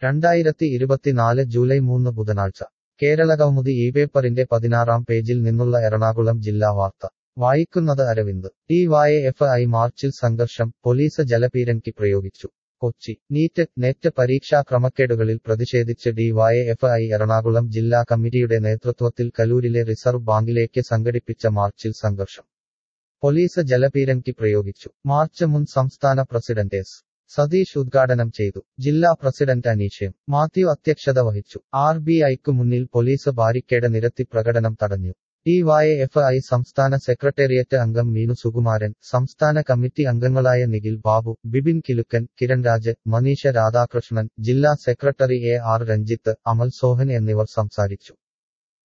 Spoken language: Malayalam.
രണ്ടായിരത്തി ഇരുപത്തിനാല് ജൂലൈ മൂന്ന് ബുധനാഴ്ച കേരളകൗമുദി ഈ പേപ്പറിന്റെ പതിനാറാം പേജിൽ നിന്നുള്ള എറണാകുളം ജില്ലാ വാർത്ത വായിക്കുന്നത് Aravind D Y F I മാർച്ചിൽ സംഘർഷം പോലീസ് ജലപീരങ്കി പ്രയോഗിച്ചു കൊച്ചി നീറ്റ് നെറ്റ് പരീക്ഷാ ക്രമക്കേടുകളിൽ പ്രതിഷേധിച്ച് ഡി വായ എഫ് ഐ എറണാകുളം ജില്ലാ കമ്മിറ്റിയുടെ നേതൃത്വത്തിൽ കലൂരിലെ റിസർവ് ബാങ്കിലേക്ക് സംഘടിപ്പിച്ച മാർച്ചിൽ സംഘർഷം പോലീസ് ജലപീരങ്കി പ്രയോഗിച്ചു മാർച്ച് മുൻ സംസ്ഥാന പ്രസിഡന്റ് എസ് സതീഷ് ഉദ്ഘാടനം ചെയ്തു ജില്ലാ പ്രസിഡന്റ് അനീഷ് എം മാത്യു അധ്യക്ഷത വഹിച്ചു ആർ ബി ഐക്കു മുന്നിൽ പോലീസ് ബാരിക്കേഡ് നിരത്തി പ്രകടനം തടഞ്ഞു ടി വായ എഫ് ഐ സംസ്ഥാന സെക്രട്ടേറിയറ്റ് അംഗം മീനു സുകുമാരൻ സംസ്ഥാന കമ്മിറ്റി അംഗങ്ങളായ നിഖിൽ ബാബു ബിബിൻ കിലുക്കൻ കിരൺ രാജ് മനീഷ രാധാകൃഷ്ണൻ ജില്ലാ secretary A R Ranjith Amal Sohan എന്നിവർ സംസാരിച്ചു